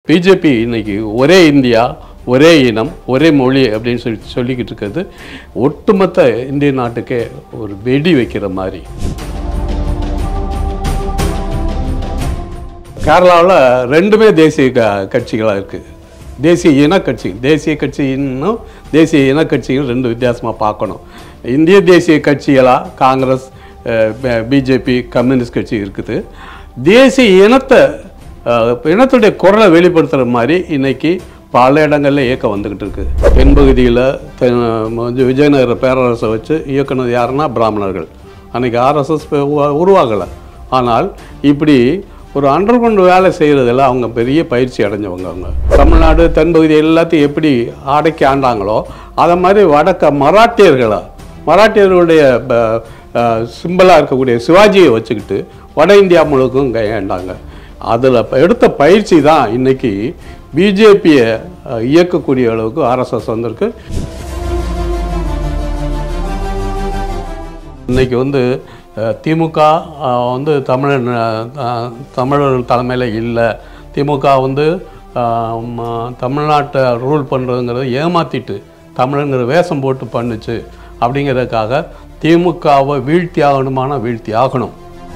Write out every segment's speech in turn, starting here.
BJP இன்னைக்கு ஒரே India ஒரே இனம் ஒரே மொழி அப்படின்னு சொல்லி சொல்லிக்கிட்டு இருக்கிறது ஒட்டுமொத்த இந்திய நாட்டுக்கே ஒரு வெடி வைக்கிற மாதிரி கேரளாவில் ரெண்டுமே தேசிய க கட்சிகளாக இருக்குது தேசிய இன கட்சி தேசிய கட்சி இன்னும் தேசிய இன கட்சிகள் ரெண்டு வித்தியாசமாக பார்க்கணும் இந்திய தேசிய கட்சிகளாக காங்கிரஸ் பிஜேபி கம்யூனிஸ்ட் கட்சி இருக்குது தேசிய இனத்தை அஹ், இனத்துடைய குரலை வெளிப்படுத்துகிற மாதிரி இன்னைக்கு பல இடங்களில் இயக்கம் வந்துக்கிட்டு இருக்கு தென்பகுதியில் விஜயநகர பேரரசை வச்சு இயக்குனது யாருன்னா பிராமணர்கள் அன்னைக்கு ஆர்எஸ்எஸ் உருவாகலை ஆனால் இப்படி ஒரு அண்டர் கிரவுண்ட் வேலை செய்கிறதுல அவங்க பெரிய பயிற்சி அடைஞ்சவங்க அவங்க தமிழ்நாடு தென்பகுதி எல்லாத்தையும் எப்படி அடக்கி ஆண்டாங்களோ அதை மாதிரி வடக்க மராட்டியர்களா மராட்டியர்களுடைய சிம்பிளாக இருக்கக்கூடிய சிவாஜியை வச்சுக்கிட்டு வட இந்தியா முழுக்கும் கையாண்டாங்க அதில் எடுத்த பயிற்சி தான் இன்னைக்கு பிஜேபியை இயக்கக்கூடிய அளவுக்கு ஆர்எஸ்எஸ் வந்திருக்கு இன்னைக்கு வந்து அஹ், திமுக அஹ், வந்து தமிழன் அஹ், தமிழர்கள் தலைமையில் இல்லை திமுக வந்து அஹ், ம- தமிழ்நாட்டை ரூல் பண்ணுறதுங்கிறத ஏமாற்றிட்டு தமிழங்கிற வேஷம் போட்டு பண்ணுச்சு அப்படிங்கிறதுக்காக திமுகவை வீழ்த்தி ஆகணுமான வீழ்த்தி ஆகணும்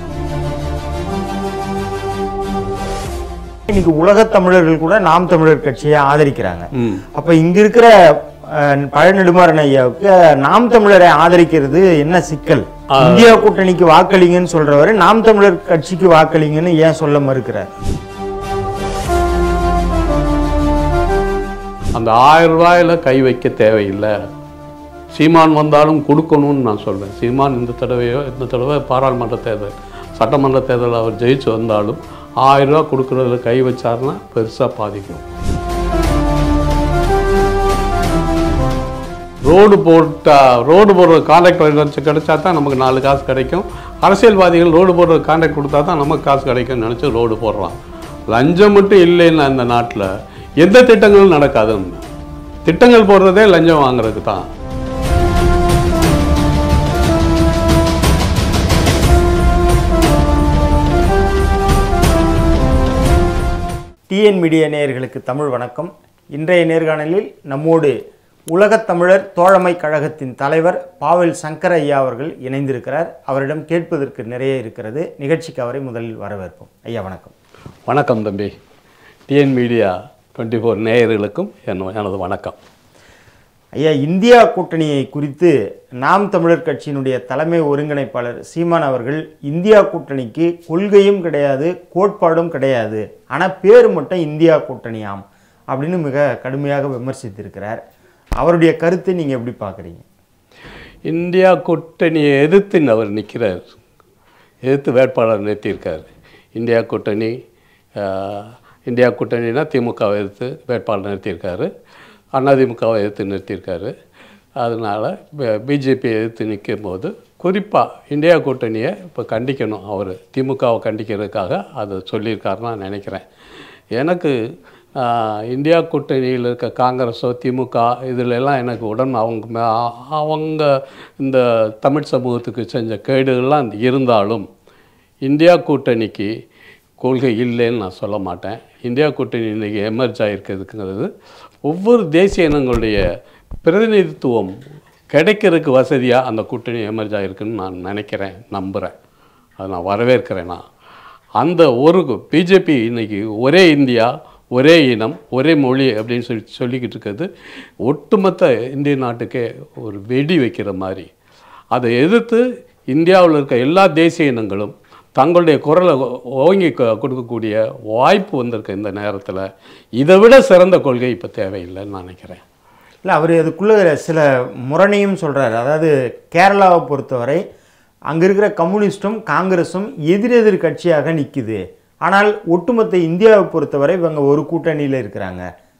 இன்னைக்கு உலகத் தமிழர்கள் கூட நாம் தமிழர் கட்சியை ஆதரிக்கிறாங்க ம் அப்ப இங்க இருக்கிற அஹ், பழநெடுமாறன் ஐயாவுக்கு நாம் தமிழரை ஆதரிக்கிறது என்ன சிக்கல் இந்தியா கூட்டணிக்கு வாக்களிங்கன்னு சொல்றவரு நாம் தமிழர் கட்சிக்கு வாக்களிங்கன்னு ஏன் சொல்ல மறுக்கிறார் அந்த ஆயிரம் ரூபாயில் கை வைக்க தேவையில்லை சீமான் வந்தாலும் கொடுக்கணும்னு நான் சொல்றேன் சீமான் இந்த தடவையோ இந்த தடவை பாராளுமன்ற தேர்தல் சட்டமன்ற தேர்தல் அவர் ஜெயிச்சு வந்தாலும் ஆயிரம் ரூபா கொடுக்குறதுல கை வச்சாருன்னா பெருசாக பாதிக்கும் ரோடு போட்டா ரோடு போடுற கான்ட்ராக்ட் கிடைச்சா தான் நமக்கு நாலு காசு கிடைக்கும் அரசியல்வாதிகள் ரோடு போடுற கான்ட்ராக்ட் கொடுத்தா தான் நமக்கு காசு கிடைக்கும்னு நினச்சி ரோடு போடுறான் லஞ்சம் மட்டும் இல்லைன்னா இந்த நாட்டில் எந்த திட்டங்களும் நடக்காதுன்னு திட்டங்கள் போடுறதே லஞ்சம் வாங்குறதுக்கு தான் டிஎன் மீடியா நேயர்களுக்கு தமிழ் வணக்கம் இன்றைய நேர்காணலில் நம்மோடு உலகத் தமிழர் தோழமை கழகத்தின் தலைவர் பாவல் சங்கர் ஐயா அவர்கள் இணைந்திருக்கிறார் அவரிடம் கேட்பதற்கு நிறைய இருக்கிறது நிகழ்ச்சிக்கு அவரை முதலில் வரவேற்போம் ஐயா வணக்கம் வணக்கம் தம்பி டிஎன் மீடியா டுவெண்ட்டி ஃபோர் நேயர்களுக்கும் என் எனது வணக்கம் ஐயா இந்தியா கூட்டணியை குறித்து நாம் தமிழர் கட்சியினுடைய தலைமை ஒருங்கிணைப்பாளர் சீமான் அவர்கள் இந்தியா கூட்டணிக்கு கொள்கையும் கிடையாது கோட்பாடும் கிடையாது ஆனால் பேர் மட்டும் இந்தியா கூட்டணியாம் அப்படின்னு மிக கடுமையாக விமர்சித்திருக்கிறார் அவருடைய கருத்தை நீங்கள் எப்படி பார்க்குறீங்க இந்தியா கூட்டணியை எதிர்த்து அவர் நிற்கிறார் எதிர்த்து வேட்பாளர் நிறுத்தியிருக்கார் இந்தியா கூட்டணி ஆஹ், இந்தியா கூட்டணினா திமுகவை எதிர்த்து வேட்பாளர் நிறுத்தியிருக்காரு அதிமுகவை எதிர்த்து நிறுத்தியிருக்காரு அதனால் பிஜேபியை எதிர்த்து நிற்கும் போது குறிப்பாக இந்தியா கூட்டணியை இப்போ கண்டிக்கணும் அவர் திமுகவை கண்டிக்கிறதுக்காக அதை சொல்லியிருக்காருன்னு நான் நினைக்கிறேன் எனக்கு ஆஹ், இந்தியா கூட்டணியில் இருக்க காங்கிரஸோ திமுக இதுல எல்லாம் எனக்கு உடன் அவங்க மே- அவங்க இந்த தமிழ் சமூகத்துக்கு செஞ்ச கேடுகள்லாம் இருந்தாலும் இந்தியா கூட்டணிக்கு கொள்கை இல்லைன்னு நான் சொல்ல மாட்டேன் இந்தியா கூட்டணி இன்றைக்கி எமர்ஜ் ஆகிருக்கிறதுங்கிறது ஒவ்வொரு தேசிய இனங்களுடைய பிரதிநிதித்துவம் கிடைக்கிறதுக்கு வசதியாக அந்த கூட்டணி எமர்ஜ் ஆகிருக்குன்னு நான் நினைக்கிறேன் நம்புகிறேன் அதை நான் வரவேற்கிறேன் நான் அந்த ஒரு பிஜேபி இன்னைக்கு ஒரே இந்தியா ஒரே இனம் ஒரே மொழி அப்படின்னு சொல்லி சொல்லிக்கிட்டு இருக்கிறது ஒட்டுமொத்த இந்திய நாட்டுக்கே ஒரு வெடி வைக்கிற மாதிரி அதை எதிர்த்து இந்தியாவில் இருக்க எல்லா தேசிய இனங்களும் தங்களுடைய குரலை ஓ- ஓங்கி கொ- கொடுக்கக்கூடிய வாய்ப்பு வந்திருக்க இந்த நேரத்தில் இதை விட சிறந்த கொள்கை இப்போ தேவையில்லைன்னு நான் நினைக்கிறேன் இல்லை அவர் அதுக்குள்ள சில முரணையும் சொல்கிறார் அதாவது கேரளாவை பொறுத்தவரை அங்கே இருக்கிற கம்யூனிஸ்டும் காங்கிரஸும் எதிரெதிர் கட்சியாக நிற்குது ஆனால் ஒட்டுமொத்த இந்தியாவை பொறுத்தவரை இவங்க ஒரு கூட்டணியில் இருக்கிறாங்க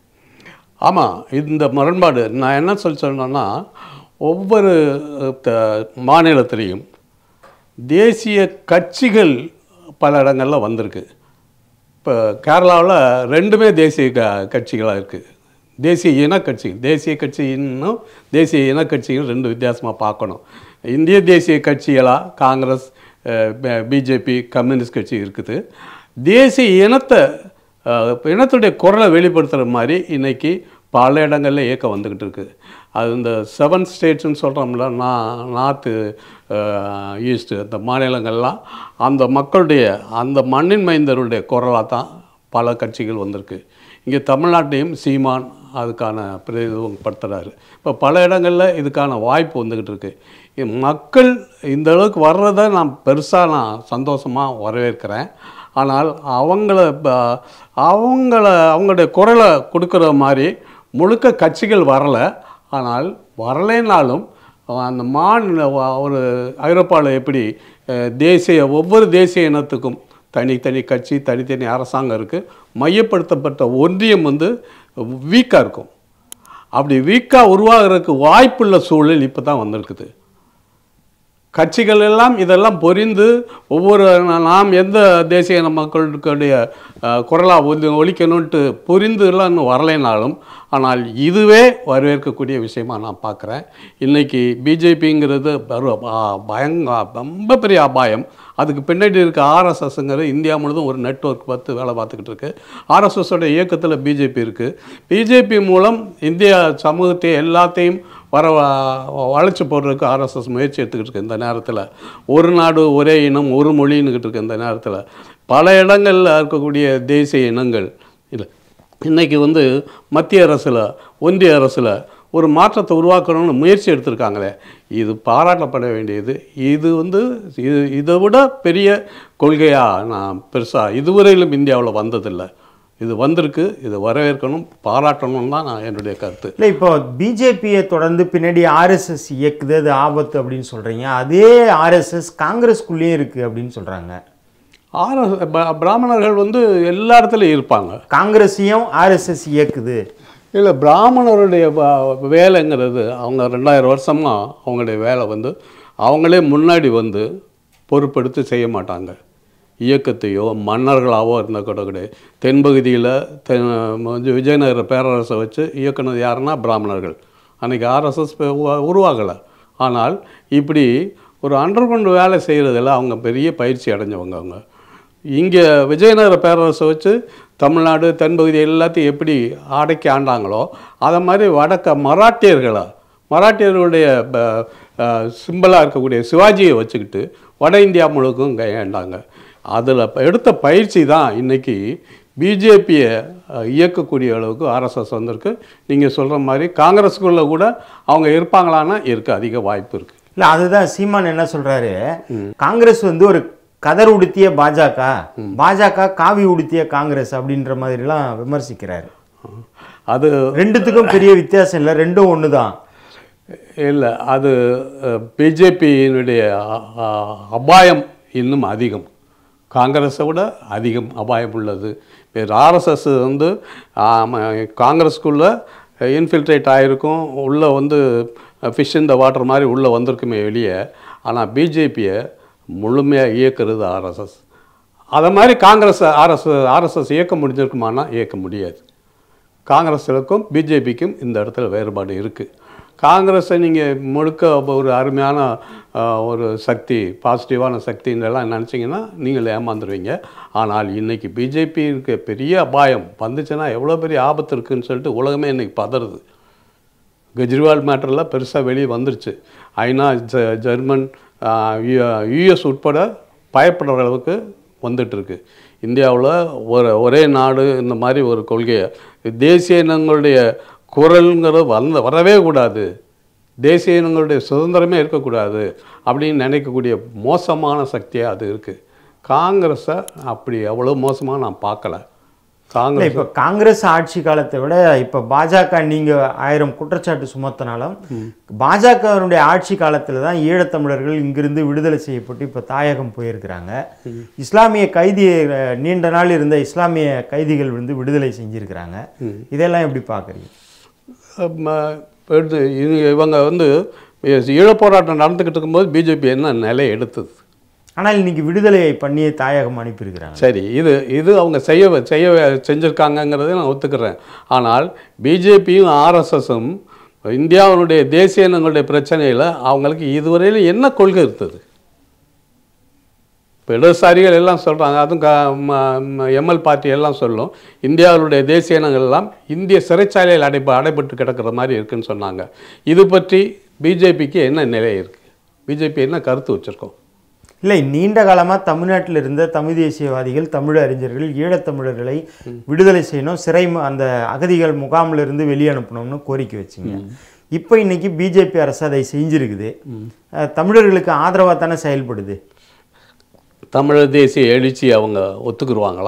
ஆமாம் இந்த முரண்பாடு நான் என்ன சொல்லி சொன்னேன்னா ஒவ்வொரு த- மாநிலத்திலையும் தேசிய கட்சிகள் பல இடங்களில் வந்திருக்கு இப்போ கேரளாவில் ரெண்டுமே தேசிய க கட்சிகளாக இருக்குது தேசிய இன கட்சி தேசிய கட்சி இன்னும் தேசிய இன கட்சிகள் ரெண்டு வித்தியாசமாக பார்க்கணும் இந்திய தேசிய கட்சிகளாக காங்கிரஸ் பிஜேபி கம்யூனிஸ்ட் கட்சி இருக்குது தேசிய இனத்தை அஹ், இனத்துடைய குரலை வெளிப்படுத்துகிற மாதிரி இன்னைக்கு பல இடங்களில் இயக்கம் வந்துக்கிட்டு இருக்குது அது இந்த செவன் ஸ்டேட்ஸ்னு சொல்கிறோம்ல நா நார்த்து ஈஸ்ட்டு அந்த மாநிலங்கள்லாம் அந்த மக்களுடைய அந்த மண்ணின் மைந்தருடைய குரலாக தான் பல கட்சிகள் வந்திருக்கு இங்கே தமிழ்நாட்டையும் சீமான் அதுக்கான பிரதிநிதிப்படுத்துகிறாரு இப்போ பல இடங்களில் இதுக்கான வாய்ப்பு வந்துக்கிட்டு இருக்கு இ- மக்கள் இந்த அளவுக்கு வர்றதை நான் பெருசாக நான் சந்தோஷமாக வரவேற்கிறேன் ஆனால் அவங்கள ப- அவங்கள அவங்களுடைய குரலை கொடுக்குற மாதிரி முழுக்க கட்சிகள் வரலை ஆனால் வரலைனாலும் அந்த மாநில வ- ஒரு ஐரோப்பாவில் எப்படி அஹ், தேசிய ஒவ்வொரு தேசிய இனத்துக்கும் தனித்தனி கட்சி தனித்தனி அரசாங்கம் இருக்குது மையப்படுத்தப்பட்ட ஒன்றியம் வந்து வீக்காக இருக்கும் அப்படி வீக்காக உருவாகிறதுக்கு வாய்ப்புள்ள சூழல் இப்போ தான் வந்திருக்குது கட்சிகள் எல்லாம் இதெல்லாம் பொரிந்து ஒவ்வொரு நா- நாம் எந்த தேசிய இன மக்களுடைய குரலாக ஒலி ஒழிக்கணுன்ட்டு புரிந்து எல்லாம் இன்னும் வரலைனாலும் ஆனால் இதுவே வரவேற்கக்கூடிய விஷயமா நான் பார்க்குறேன் இன்றைக்கி பிஜேபிங்கிறது பயங்க ரொம்ப பெரிய அபாயம் அதுக்கு பின்னாடி இருக்க ஆர்எஸ்எஸ்ங்கிறது இந்தியா முழுதும் ஒரு நெட்வொர்க் பார்த்து வேலை பார்த்துக்கிட்டு இருக்கு ஆர்எஸ்எஸோட இயக்கத்தில் பிஜேபி இருக்குது பிஜேபி மூலம் இந்தியா சமூகத்தை எல்லாத்தையும் வர வ- வளைச்சு போடுறதுக்கு ஆர்எஸ்எஸ் முயற்சி எடுத்துக்கிட்டு இருக்கு இந்த நேரத்தில் ஒரு நாடு ஒரே இனம் ஒரு மொழின்னுக்கிட்டு இருக்கு இந்த நேரத்தில் பல இடங்களில் இருக்கக்கூடிய தேசிய இனங்கள் இல்லை இன்றைக்கி வந்து மத்திய அரசில் ஒன்றிய அரசில் ஒரு மாற்றத்தை உருவாக்கணும்னு முயற்சி எடுத்திருக்காங்களே இது பாராட்டப்பட வேண்டியது இது வந்து இது இதை விட பெரிய கொள்கையாக நான் பெருசாக இதுவரையிலும் இந்தியாவில் வந்ததில்லை இது வந்திருக்கு இது வரவேற்கணும் பாராட்டணும் தான் நான் என்னுடைய கருத்து இல்லை இப்போ பிஜேபியை தொடர்ந்து பின்னாடி ஆர்எஸ்எஸ் இயக்குது அது ஆபத்து அப்படின்னு சொல்கிறீங்க அதே ஆர்எஸ்எஸ் காங்கிரஸ்குள்ளேயும் இருக்குது அப்படின்னு சொல்கிறாங்க ஆர்எஸ் பிராமணர்கள் வந்து எல்லா இடத்துலையும் இருப்பாங்க காங்கிரஸையும் ஆர்எஸ்எஸ் இயக்குது இல்லை பிராமணருடைய வ- வேலைங்கிறது அவங்க ரெண்டாயிரம் வருஷமாக அவங்களுடைய வேலை வந்து அவங்களே முன்னாடி வந்து பொறுப்பெடுத்து செய்ய மாட்டாங்க இயக்கத்தையோ மன்னர்களாவோ இருந்த கூட கிடையாது தென்பகுதியில் தென் வந்து விஜயநகர பேரரசை வச்சு இயக்குனது யாருன்னா பிராமணர்கள் அன்றைக்கி ஆர்எஸ்எஸ் உருவாகலை ஆனால் இப்படி ஒரு அண்டர்கிரவுண்ட் வேலை செய்கிறதுல அவங்க பெரிய பயிற்சி அடைஞ்சவங்க அவங்க இங்கே விஜயநகர பேரரசை வச்சு தமிழ்நாடு தென்பகுதி எல்லாத்தையும் எப்படி அடக்கி ஆண்டாங்களோ அதை மாதிரி வடக்க மராட்டியர்களா மராட்டியர்களுடைய சிம்பிளாக இருக்கக்கூடிய சிவாஜியை வச்சுக்கிட்டு வட இந்தியா முழுக்கும் கையாண்டாங்க அதில் எடுத்த பயிற்சி தான் இன்னைக்கு பிஜேபியை இயக்கக்கூடிய அளவுக்கு ஆர்எஸ்எஸ் வந்திருக்கு நீங்கள் சொல்கிற மாதிரி காங்கிரஸுக்குள்ளே கூட அவங்க இருப்பாங்களான்னா இருக்க அதிக வாய்ப்பு இருக்குது இல்லை அதுதான் சீமான் என்ன சொல்றாரு காங்கிரஸ் வந்து ஒரு கதர் உடுத்திய பாஜக பாஜக காவி உடுத்திய காங்கிரஸ் அப்படின்ற மாதிரிலாம் விமர்சிக்கிறாரு அது ரெண்டுத்துக்கும் பெரிய வித்தியாசம் இல்லை ரெண்டும் ஒன்று தான் இல்லை அது பிஜேபியினுடைய அபாயம் இன்னும் அதிகம் காங்கிரஸை விட அதிகம் அபாயம் உள்ளது வேறு ஆர்எஸ்எஸ் வந்து ஆம, காங்கிரஸ்க்குள்ளே இன்ஃபில்ட்ரேட் ஆகிருக்கும் உள்ளே வந்து ஃபிஷ் இந்த வாட்டர் மாதிரி உள்ளே வந்திருக்குமே வெளியே ஆனால் பிஜேபியை முழுமையாக இயக்குறது ஆர்எஸ்எஸ் அதை மாதிரி காங்கிரஸ் ஆர்எஸ் ஆர்எஸ்எஸ் இயக்க முடிஞ்சிருக்குமானா இயக்க முடியாது காங்கிரஸுக்கும் பிஜேபிக்கும் இந்த இடத்துல வேறுபாடு இருக்குது காங்கிரஸை நீங்கள் முழுக்க ஒரு அருமையான ஆஹ், ஒரு சக்தி பாசிட்டிவான சக்தின்னெல்லாம் நினச்சிங்கன்னா நீங்கள் ஏமாந்துருவீங்க ஆனால் இன்றைக்கி பிஜேபி இருக்க பெரிய அபாயம் வந்துச்சுன்னா எவ்வளோ பெரிய ஆபத்து இருக்குன்னு சொல்லிட்டு உலகமே இன்றைக்கி பதறுது கெஜ்ரிவால் மேட்டரில் பெருசாக வெளியே வந்துருச்சு ஐநா ஜ ஜெர்மன் யூஎஸ் உட்பட பயப்படுற அளவுக்கு வந்துட்டுருக்கு இந்தியாவில் ஒரு ஒரே நாடு இந்த மாதிரி ஒரு கொள்கையை தேசிய இனங்களுடைய குரலுங்கிறது வந்த வரவே கூடாது தேசிய இனங்களுடைய சுதந்திரமே இருக்கக்கூடாது அப்படின்னு நினைக்கக்கூடிய மோசமான சக்தியாக அது இருக்குது காங்கிரஸை அப்படி அவ்வளோ மோசமாக நான் பார்க்கல இல்லை காங்கிரஸ் இப்போ காங்கிரஸ் ஆட்சி காலத்தை விட இப்போ பாஜக நீங்கள் ஆயிரம் குற்றச்சாட்டு சுமத்தினாலும் பாஜகவினுடைய ஆட்சி காலத்தில் தான் ஈழத்தமிழர்கள் இங்கிருந்து விடுதலை செய்யப்பட்டு இப்போ தாயகம் போயிருக்கிறாங்க இஸ்லாமிய கைதி அஹ், நீண்ட நாள் இருந்த இஸ்லாமிய கைதிகள் வந்து விடுதலை செஞ்சிருக்கிறாங்க இதெல்லாம் எப்படி பார்க்குறீங்க ம, எடுத்து இது இவங்க வந்து ஈழப் போராட்டம் நடந்துக்கிட்டு இருக்கும்போது பிஜேபி என்ன நிலை எடுத்தது ஆனால் இன்னைக்கு விடுதலையை பண்ணி தாயகம் அனுப்பியிருக்கிறாங்க சரி இது இது அவங்க செய்ய செய்ய செஞ்சுருக்காங்கங்கிறதை நான் ஒத்துக்கிறேன் ஆனால் பிஜேபியும் ஆர்எஸ்எஸும் இந்தியாவினுடைய தேசிய இனங்களுடைய பிரச்சனையில் அவங்களுக்கு இதுவரையில் என்ன கொள்கை இருந்தது இப்போ இடதுசாரிகள் எல்லாம் சொல்கிறாங்க அதுவும் எம்எல் பார்ட்டி எல்லாம் சொல்லும் இந்தியாவுடைய தேசிய இனங்கள் எல்லாம் இந்திய சிறைச்சாலையில் அடைப அடைபட்டு கிடக்கிற மாதிரி இருக்குன்னு சொன்னாங்க இது பற்றி பிஜேபிக்கு என்ன நிலை இருக்குது பிஜேபி என்ன கருத்து வச்சுருக்கோம் இல்லை நீண்ட காலமாக தமிழ்நாட்டில் இருந்த தமிழ் தேசியவாதிகள் தமிழ் அறிஞர்கள் ஈழத்தமிழர்களை விடுதலை செய்யணும் சிறை மு- அந்த அகதிகள் முகாமில் இருந்து வெளியே அனுப்பணும்னு கோரிக்கை வச்சிங்க இப்போ இன்னைக்கு பிஜேபி அரசு அதை செஞ்சிருக்குது அஹ், தமிழர்களுக்கு ஆதரவாக தானே செயல்படுது தமிழர் தேசிய எழுச்சி அவங்க ஒத்துக்குருவாங்களா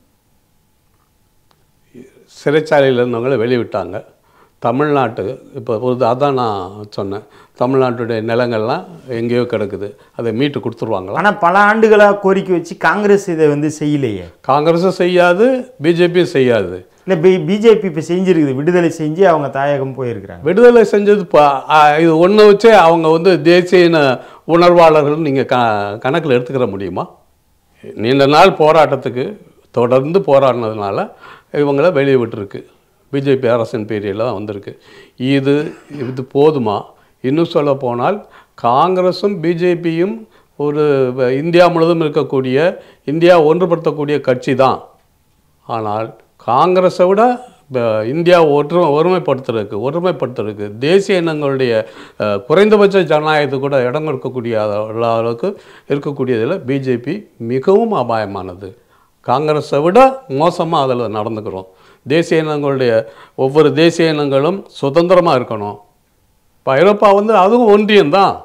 சிறைச்சாலையில் இருந்தவங்கள வெளிவிட்டாங்க தமிழ்நாட்டு இப்போ ஒரு அதான் நான் சொன்னேன் தமிழ்நாட்டுடைய நிலங்கள்லாம் எங்கேயோ கிடக்குது அதை மீட்டு கொடுத்துருவாங்களா ஆனால் பல ஆண்டுகளாக கோரிக்கை வச்சு காங்கிரஸ் இதை வந்து செய்யலையே காங்கிரஸும் செய்யாது பிஜேபியும் செய்யாது இல்லை பி பிஜேபி இப்போ செஞ்சிருக்குது விடுதலை செஞ்சு அவங்க தாயகம் போயிருக்கிறாங்க விடுதலை செஞ்சது இப்போ இது ஒன்று வச்சே அவங்க வந்து தேசிய இன உணர்வாளர்கள் நீங்கள் க கணக்கில் எடுத்துக்கிற முடியுமா நீண்ட நாள் போராட்டத்துக்கு தொடர்ந்து போராடினதுனால இவங்கள வெளியே விட்டுருக்கு பிஜேபி அரசின் பீரியடில் தான் வந்திருக்கு இது இது போதுமா இன்னும் சொல்ல போனால் காங்கிரஸும் பிஜேபியும் ஒரு வ- இந்தியா முழுவதும் இருக்கக்கூடிய இந்தியா ஒன்றுபடுத்தக்கூடிய கட்சி தான் ஆனால் காங்கிரஸை விட ப- இந்தியா ஒற்று ஒருமைப்படுத்துறதுக்கு ஒருமைப்படுத்துறதுக்கு தேசிய இனங்களுடைய அஹ், குறைந்தபட்ச ஜனநாயகத்துக்கு கூட இடம் கொடுக்கக்கூடிய அள- அளவுக்கு இருக்கக்கூடியதில் பிஜேபி மிகவும் அபாயமானது காங்கிரஸை விட மோசமாக அதில் நடந்துக்கிறோம் தேசிய இனங்களுடைய ஒவ்வொரு தேசிய இனங்களும் சுதந்திரமாக இருக்கணும் இப்போ ஐரோப்பா வந்து அதுவும் ஒன்றியம்தான்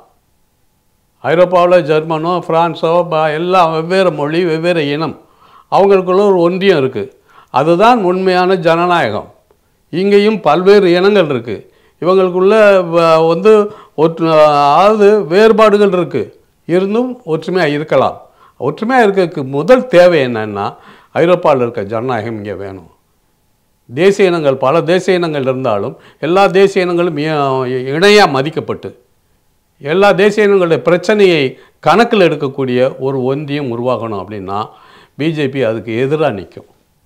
ஐரோப்பாவில் ஜெர்மனோ ஃப்ரான்ஸோ ப- எல்லாம் வெவ்வேறு மொழி வெவ்வேறு இனம் அவங்களுக்குள்ள ஒரு ஒன்றியம் இருக்குது அதுதான் உண்மையான ஜனநாயகம் இங்கேயும் பல்வேறு இனங்கள் இருக்குது இவங்களுக்குள்ள வ- வந்து ஒற்று அதாவது வேறுபாடுகள் இருக்குது இருந்தும் ஒற்றுமையாக இருக்கலாம் ஒற்றுமையாக இருக்கிறதுக்கு முதல் தேவை என்னன்னா ஐரோப்பாவில் இருக்க ஜனநாயகம் இங்கே வேணும் தேசிய இனங்கள் பல தேசிய இனங்கள் இருந்தாலும் எல்லா தேசிய இனங்களும் இணையாக மதிக்கப்பட்டு எல்லா தேசிய இனங்களுடைய பிரச்சனையை கணக்கில் எடுக்கக்கூடிய ஒரு ஒன்றியம் உருவாகணும் அப்படின்னா பிஜேபி அதுக்கு எதிராக நிற்கும்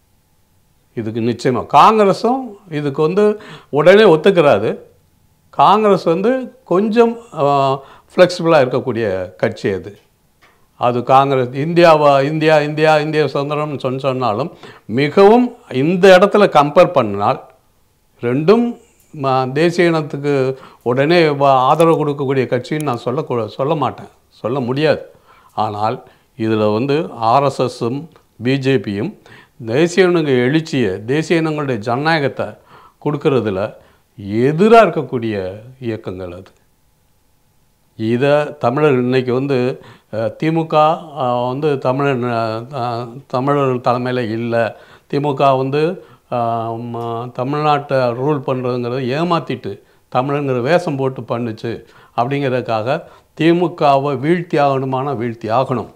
இதுக்கு நிச்சயமாக காங்கிரஸும் இதுக்கு வந்து உடனே ஒத்துக்கிறாது காங்கிரஸ் வந்து கொஞ்சம் ஃப்ளெக்சிபிளாக இருக்கக்கூடிய கட்சி அது அது காங்கிரஸ் இந்தியாவா இந்தியா இந்தியா இந்திய சுதந்திரம்னு சொன்ன சொன்னாலும் மிகவும் இந்த இடத்துல கம்பேர் பண்ணினால் ரெண்டும் ம- தேசிய இனத்துக்கு உடனே வ- ஆதரவு கொடுக்கக்கூடிய கட்சின்னு நான் சொல்ல சொல்ல மாட்டேன் சொல்ல முடியாது ஆனால் இதில் வந்து ஆர்எஸ்எஸும் பிஜேபியும் தேசிய இனங்க எழுச்சியை தேசிய இனங்களுடைய ஜனநாயகத்தை கொடுக்கறதுல எதிராக இருக்கக்கூடிய இயக்கங்கள் அது இதை தமிழர் இன்னைக்கு வந்து அஹ், திமுக அஹ், வந்து தமிழர் அஹ், தமிழர் தலைமையில் இல்லை திமுக வந்து அஹ், ம- தமிழ்நாட்டை ரூல் பண்ணுறதுங்கிறத ஏமாற்றிட்டு தமிழங்கிற வேஷம் போட்டு பண்ணுச்சு அப்படிங்கிறதுக்காக திமுகவை வீழ்த்தி ஆகணுமான வீழ்த்தி ஆகணும்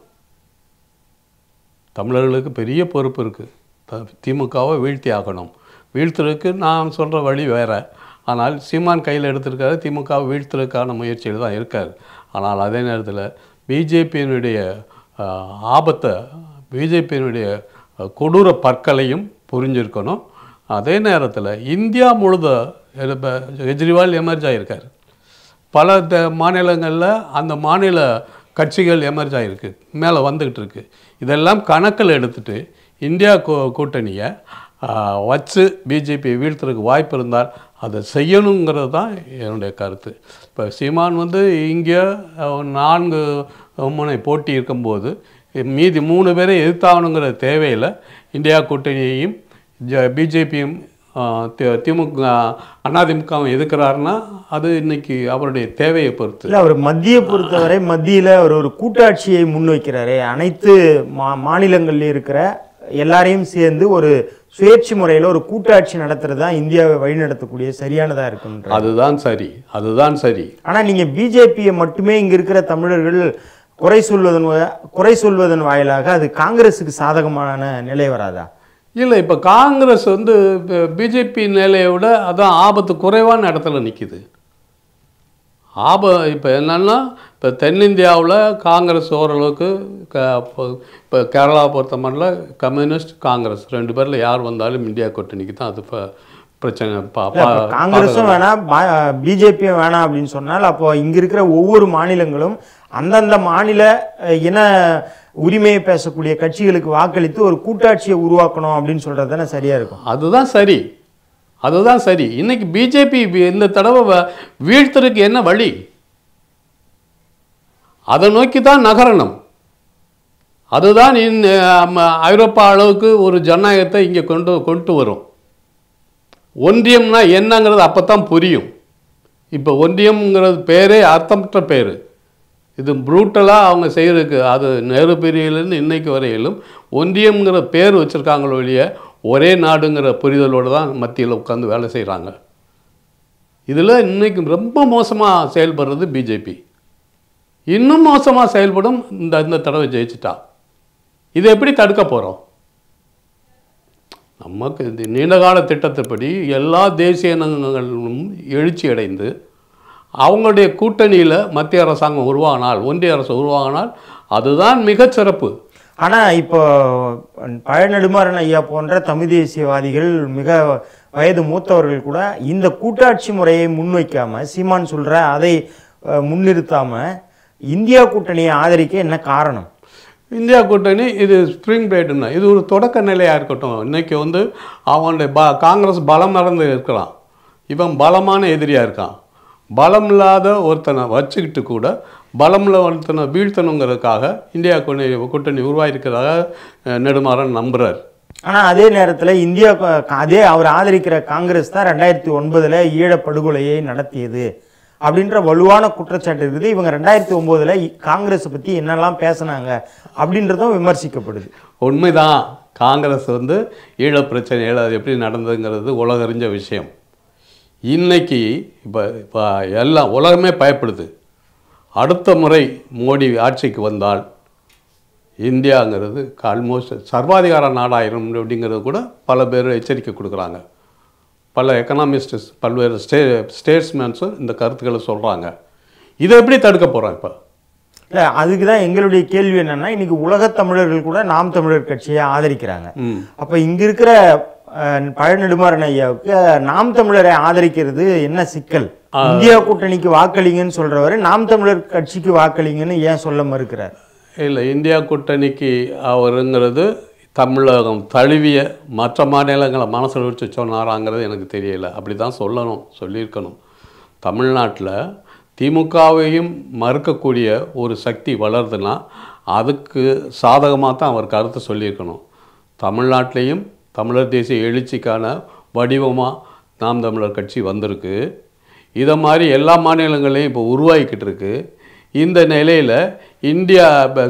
தமிழர்களுக்கு பெரிய பொறுப்பு இருக்குது த திமுகவை வீழ்த்தி ஆகணும் வீழ்த்துறதுக்கு நான் சொல்கிற வழி வேறு ஆனால் சீமான் கையில் எடுத்திருக்காரு திமுகவை வீழ்த்துறதுக்கான முயற்சியில் தான் இருக்கார் ஆனால் அதே நேரத்தில் பிஜேபியினுடைய ஆபத்தை பிஜேபியினுடைய கொடூர பற்களையும் புரிஞ்சிருக்கணும் அதே நேரத்தில் இந்தியா முழுத இப்போ கெஜ்ரிவால் எமர்ஜ் ஆகியிருக்கார் பல த மாநிலங்களில் அந்த மாநில கட்சிகள் எமர்ஜ் ஆகிருக்கு மேலே வந்துக்கிட்டு இருக்கு இதெல்லாம் கணக்கில் எடுத்துட்டு இந்தியா கூ கூட்டணியை ஆ, வச்சு பிஜேபி வீழ்த்துறதுக்கு வாய்ப்பு இருந்தால் அதை செய்யணுங்கிறது தான் என்னுடைய கருத்து இப்போ சீமான் வந்து இங்கே அஹ், நான்கு முனை போட்டி இருக்கும்போது மீதி மூணு பேரை எதிர்த்தாகணுங்கிற தேவையில் இந்தியா கூட்டணியையும் ஜ பிஜேபியும் திமுக அதிமுகவும் எதுக்குறாருன்னா அது இன்னைக்கு அவருடைய தேவையை பொறுத்து இல்லை அவர் மத்திய பொறுத்தவரை மத்தியில் அவர் ஒரு கூட்டாட்சியை முன்வைக்கிறாரு அனைத்து மா மாநிலங்கள்ல இருக்கிற எல்லாரையும் சேர்ந்து ஒரு சுயேட்சை முறையில் ஒரு கூட்டாட்சி நடத்துறது தான் இந்தியாவை வழிநடத்தக்கூடிய சரியானதாக இருக்குன்ற அதுதான் சரி அதுதான் சரி ஆனால் நீங்கள் பிஜேபியை மட்டுமே இங்கே இருக்கிற தமிழர்கள் குறை சொல்வதன் வ- குறை சொல்வதன் வாயிலாக அது காங்கிரஸுக்கு சாதகமான நிலை வராதா இல்லை இப்போ காங்கிரஸ் வந்து பிஜேபி நிலையை விட அதான் ஆபத்து குறைவான இடத்துல நிற்கிது ஆப இப்போ என்னன்னா இப்போ தென்னிந்தியாவில் காங்கிரஸ் ஓரளவுக்கு க இப்போ கேரளா பொறுத்த மட்டும் கம்யூனிஸ்ட் காங்கிரஸ் ரெண்டு பேரில் யார் வந்தாலும் இந்தியா கூட்டணிக்கு தான் அது இப்போ பிரச்சனை பா இல்ல, அப்ப பா- காங்கிரஸும் வேணாம் பிஜேபியும் வேணாம் அப்படின்னு சொன்னால் அப்போ இங்க இருக்கிற ஒவ்வொரு மாநிலங்களும் அந்தந்த மாநில அஹ், இன உரிமையை பேசக்கூடிய கட்சிகளுக்கு வாக்களித்து ஒரு கூட்டாட்சியை உருவாக்கணும் அப்படின்னு சொல்றது தானே சரியா இருக்கும் அதுதான் சரி அதுதான் சரி இன்னைக்கு பிஜேபி இந்த தடவை வ- வீழ்த்துறதுக்கு என்ன வழி அதை நோக்கி தான் நகரணும் அதுதான் இந்த ஆம, ஐரோப்பா அளவுக்கு ஒரு ஜனநாயகத்தை இங்கே கொண்டு கொண்டு வரும் ஒன்றியம்னா என்னங்கிறது அப்போ தான் புரியும் இப்போ ஒன்றியம்ங்கிறது பேரே அர்த்தமற்ற பேர் இது ப்ரூட்டலாக அவங்க செய்கிறதுக்கு அது நேரு பிரிவிலேருந்து இன்னைக்கு வரையிலும் ஒன்றியம்ங்கிற பேர் வச்சுருக்காங்களோ ஒழிய ஒரே நாடுங்கிற புரிதலோடு தான் மத்தியில் உட்காந்து வேலை செய்கிறாங்க இதில் இன்னைக்கு ரொம்ப மோசமாக செயல்படுறது பிஜேபி இன்னும் மோசமாக செயல்படும் இந்த இந்த தடவை ஜெயிச்சிட்டா இதை எப்படி தடுக்க போகிறோம் நமக்கு இந்த நீண்டகால திட்டத்தின்படி எல்லா தேசிய இனங்களும் எழுச்சி அடைந்து அவங்களுடைய கூட்டணியில் மத்திய அரசாங்கம் உருவாகினால் ஒன்றிய அரசு உருவாகினால் அதுதான் மிகச் சிறப்பு ஆனா இப்போ பழநெடுமாறன் ஐயா போன்ற தமிழ் தேசியவாதிகள் மிக வயது மூத்தவர்கள் கூட இந்த கூட்டாட்சி முறையை முன்வைக்காம சீமான் சொல்ற அதை அஹ், முன்னிறுத்தாம இந்தியா கூட்டணியை ஆதரிக்க என்ன காரணம் இந்தியா கூட்டணி இது ஸ்ப்ரிங் பிரேடுன்னா இது ஒரு தொடக்க நிலையாக இருக்கட்டும் இன்னைக்கு வந்து அவனுடைய ப காங்கிரஸ் பலம் இறந்து இருக்கலாம் இவன் பலமான எதிரியாக இருக்கான் பலம் இல்லாத ஒருத்தனை வச்சுக்கிட்டு கூட பலமில் ஒருத்தனை வீழ்த்தணுங்கிறதுக்காக இந்தியா கூட்டணி கூட்டணி உருவாயிருக்கிறதாக அஹ், நெடுமாறன் நம்புறார் ஆனா அதே நேரத்துல இந்தியா க- அதே அவர் ஆதரிக்கிற காங்கிரஸ் தான் ரெண்டாயிரத்தி ஒன்பதுல ஈழப் படுகொலையை நடத்தியது அப்படின்ற வலுவான குற்றச்சாட்டு இருக்குது இவங்க ரெண்டாயிரத்தி ஒன்பதுல காங்கிரஸ் பத்தி என்னெல்லாம் பேசுனாங்க அப்படின்றதும் விமர்சிக்கப்படுது உண்மைதான் காங்கிரஸ் வந்து ஈழப் பிரச்சனைகள் அது எப்படி நடந்ததுங்கிறது உலகறிஞ்ச விஷயம் இன்னைக்கு இப்போ இப்போ எல்லாம் உலகமே பயப்படுது அடுத்த முறை மோடி ஆட்சிக்கு வந்தால் இந்தியாங்கிறது ஆல்மோஸ்ட் சர்வாதிகார நாடாயிரும் அப்படிங்கிறது கூட பல பேர் எச்சரிக்கை கொடுக்குறாங்க பல எக்கனாமிஸ்ட்ஸ் பல்வேறு ஸ்டே ஸ்டேட்ஸ்மேன்ஸும் இந்த கருத்துக்களை சொல்கிறாங்க இதை எப்படி தடுக்க போகிறோம் இப்போ இல்ல அதுக்கு தான் எங்களுடைய கேள்வி என்னன்னா இன்னைக்கு உலகத் தமிழர்கள் கூட நாம் தமிழர் கட்சியை ஆதரிக்கிறாங்க ம் அப்ப இங்க இருக்கிற அஹ், பழநெடுமாறன் ஐயாவுக்கு நாம் தமிழரை ஆதரிக்கிறது என்ன சிக்கல் இந்தியா கூட்டணிக்கு வாக்களிங்கன்னு சொல்றவரு நாம் தமிழர் கட்சிக்கு வாக்களிங்கன்னு ஏன் சொல்ல மறுக்கிறார் இல்லை இந்தியா கூட்டணிக்கு அவருங்கிறது தமிழகம் தழுவிய மற்ற மாநிலங்களை மனசில் வச்சு சொன்னாராங்கிறது எனக்கு தெரியல அப்படி தான் சொல்லணும் சொல்லியிருக்கணும் தமிழ்நாட்டில் திமுகவையும் மறுக்கக்கூடிய ஒரு சக்தி வளருதுன்னா அதுக்கு சாதகமாக தான் அவர் கருத்து சொல்லியிருக்கணும் தமிழ்நாட்டிலையும் தமிழர் தேசிய எழுச்சிக்கான வடிவமாக நாம் தமிழர் கட்சி வந்திருக்கு இதை மாதிரி எல்லா மாநிலங்களையும் இப்போ உருவாகிக்கிட்டு இருக்கு இந்த நிலையில் இந்தியா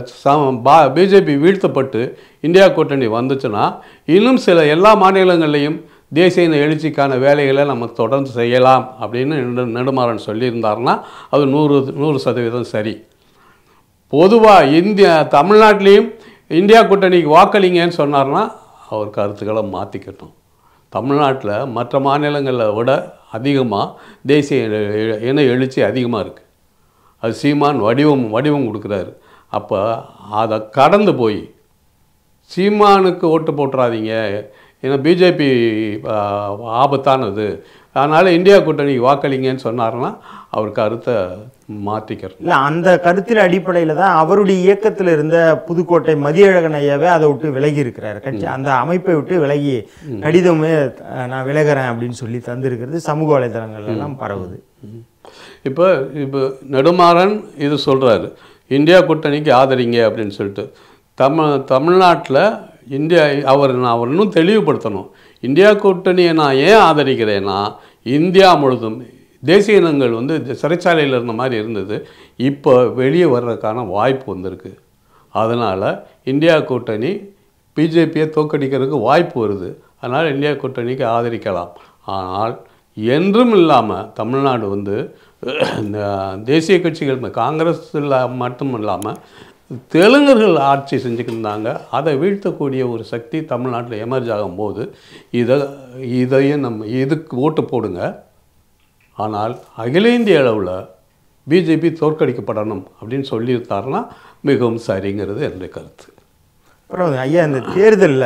பிஜேபி வீழ்த்தப்பட்டு இந்தியா கூட்டணி வந்துச்சுன்னா இன்னும் சில எல்லா மாநிலங்கள்லையும் தேசிய இன எழுச்சிக்கான வேலைகளை நம்ம தொடர்ந்து செய்யலாம் அப்படின்னு நெடு- நெடுமாறன் சொல்லியிருந்தாருன்னா அது நூறு நூறு சதவீதம் சரி பொதுவாக இந்தியா தமிழ்நாட்டிலையும் இந்தியா கூட்டணிக்கு வாக்களிங்கன்னு சொன்னார்னா அவர் கருத்துக்களை மாற்றிக்கட்டும் தமிழ்நாட்டில் மற்ற மாநிலங்களை விட அதிகமாக தேசிய இன- இன- இன எழுச்சி அதிகமாக இருக்குது அது சீமான் வடிவம் வடிவம் கொடுக்குறாரு அப்போ அதை கடந்து போய் சீமானுக்கு ஓட்டு போட்டுறாதீங்க ஏன்னா பிஜேபி ஆபத்தானது அதனால் இந்தியா கூட்டணிக்கு வாக்களிங்கன்னு சொன்னாருன்னா அவர் கருத்தை மாற்றிக்கிறார் இல்ல அந்த கருத்தின் அடிப்படையில தான் அவருடைய இயக்கத்தில் இருந்த புதுக்கோட்டை மதியழகன் ஐயாவே அதை விட்டு விலகி இருக்கிறார் கட்சி அந்த அமைப்பை விட்டு விலகி கடிதமே அஹ், நான் விலகிறேன் அப்படின்னு சொல்லி தந்திருக்கிறது சமூக வலைதளங்கள்ல எல்லாம் பரவுது இப்போ இப்போ நெடுமாறன் இது சொல்கிறாரு இந்தியா கூட்டணிக்கு ஆதரிங்க அப்படின்னு சொல்லிட்டு தமிழ் தமிழ்நாட்டில் இந்தியா அவர் நான் அவர் இன்னும் தெளிவுபடுத்தணும் இந்தியா கூட்டணியை நான் ஏன் ஆதரிக்கிறேன்னா இந்தியா முழுதும் தேசிய இனங்கள் வந்து இந்த சிறைச்சாலையில் இருந்த மாதிரி இருந்தது இப்போ வெளியே வர்றதுக்கான வாய்ப்பு வந்திருக்கு அதனால் இந்தியா கூட்டணி பிஜேபியை தோக்கடிக்கிறதுக்கு வாய்ப்பு வருது அதனால் இந்தியா கூட்டணிக்கு ஆதரிக்கலாம் ஆனால் என்றும் இல்லாமல் தமிழ்நாடு வந்து இந்த தேசிய கட்சிகள் காங்கிரஸில் மட்டும் இல்லாமல் தெலுங்கர்கள் ஆட்சி செஞ்சுக்கிட்டு இருந்தாங்க அதை வீழ்த்தக்கூடிய ஒரு சக்தி தமிழ்நாட்டில் எமர்ஜ் ஆகும்போது இதை இதையும் நம்ம இதுக்கு ஓட்டு போடுங்க ஆனால் அகில இந்திய அளவில் பிஜேபி தோற்கடிக்கப்படணும் அப்படின்னு சொல்லியிருந்தாருன்னா மிகவும் சரிங்கிறது என்னுடைய கருத்து அப்புறம் ஐயா இந்த தேர்தல்ல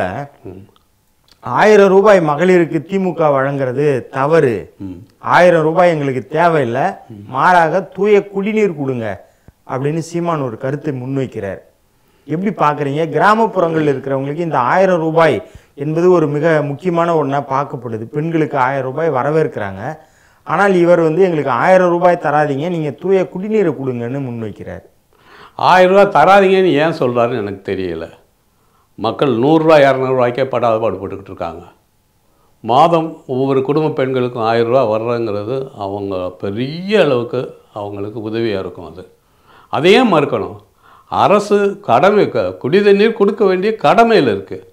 ஆயிரம் ரூபாய் மகளிருக்கு திமுக வழங்குறது தவறு ஆயிரம் ரூபாய் எங்களுக்கு தேவையில்லை மாறாக தூய குடிநீர் கொடுங்க அப்படின்னு சீமான் ஒரு கருத்தை முன்வைக்கிறார் எப்படி பார்க்குறீங்க கிராமப்புறங்களில் இருக்கிறவங்களுக்கு இந்த ஆயிரம் ரூபாய் என்பது ஒரு மிக முக்கியமான ஒன்றா பார்க்கப்படுது பெண்களுக்கு ஆயிரம் ரூபாய் வரவேற்கிறாங்க ஆனால் இவர் வந்து எங்களுக்கு ஆயிரம் ரூபாய் தராதீங்க நீங்கள் தூய குடிநீரை கொடுங்கன்னு முன்வைக்கிறார் ஆயிரம் ரூபாய் தராதீங்கன்னு ஏன் சொல்கிறாருன்னு எனக்கு தெரியல மக்கள் நூறுரூவா இரநூறுவாய்க்கே படாத பாடுபட்டுக்கிட்டு இருக்காங்க மாதம் ஒவ்வொரு குடும்ப பெண்களுக்கும் ஆயிரம் ரூபாய் வர்றங்கிறது அவங்க பெரிய அளவுக்கு அவங்களுக்கு உதவியாக இருக்கும் அது அதையே மறுக்கணும் அரசு கடமை க- குடி தண்ணீர் கொடுக்க வேண்டிய கடமையில் இருக்குது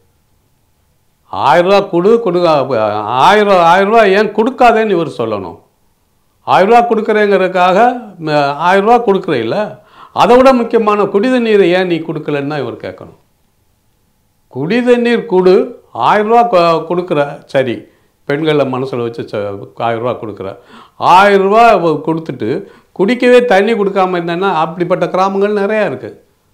ஆயிரரூவா கொடு கொடு ஆயிரம் ஆயிரரூவா ஏன் கொடுக்காதேன்னு இவர் சொல்லணும் ஆயிரரூவா கொடுக்குறேங்கிறதுக்காக ம, ஆயிரரூவா கொடுக்குறீல்ல அதை விட முக்கியமான குடி தண்ணீரை ஏன் நீ கொடுக்கலன்னு தான் இவர் கேட்கணும் குடி தண்ணீர் கொடு ஆயிரரூவா கொ- கொடுக்குற சரி பெண்களை மனசில் வச்சு ச- ஆயிரரூவா கொடுக்குற ஆயிரரூவா கொடுத்துட்டு குடிக்கவே தண்ணி கொடுக்காம இருந்தேன்னா அப்படிப்பட்ட கிராமங்கள் நிறையா இருக்குது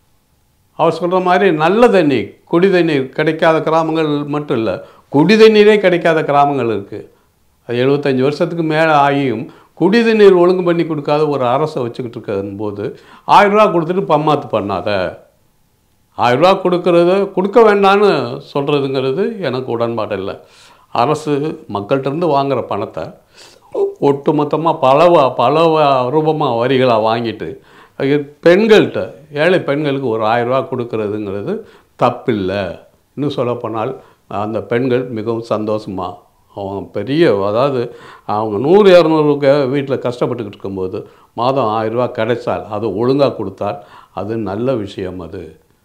அவர் சொல்கிற மாதிரி நல்ல தண்ணி குடி தண்ணீர் கிடைக்காத கிராமங்கள் மட்டும் இல்லை குடி தண்ணீரே கிடைக்காத கிராமங்கள் இருக்குது அது எழுபத்தஞ்சி வருஷத்துக்கு மேலே ஆகியும் குடி தண்ணீர் ஒழுங்கு பண்ணி கொடுக்காத ஒரு அரசை வச்சுக்கிட்டு இருக்கிறது போது ஆயிரரூவா கொடுத்துட்டு பம்மாத்து பண்ணாத ஆயிரரூவா கொடுக்கறது கொடுக்க வேண்டான்னு சொல்கிறதுங்கிறது எனக்கு உடன்பாடு இல்லை அரசு மக்கள்கிட்ட இருந்து வாங்குற பணத்தை ஒட்டு மொத்தமாக பல வ- பல வ- ரூபமாக வரிகளாக வாங்கிட்டு அது பெண்கள்கிட்ட ஏழை பெண்களுக்கு ஒரு ஆயிரரூவா கொடுக்கறதுங்கிறது தப்பில்லை இன்னும் சொல்லப்போனால் அந்த பெண்கள் மிகவும் சந்தோஷமாக அவங்க பெரிய அதாவது அவங்க நூறு இரநூறு வீட்டில் கஷ்டப்பட்டுக்கிட்டு இருக்கும்போது மாதம் ஆயிரரூவா கிடைச்சால் அது ஒழுங்காக கொடுத்தால் அது நல்ல விஷயம் அது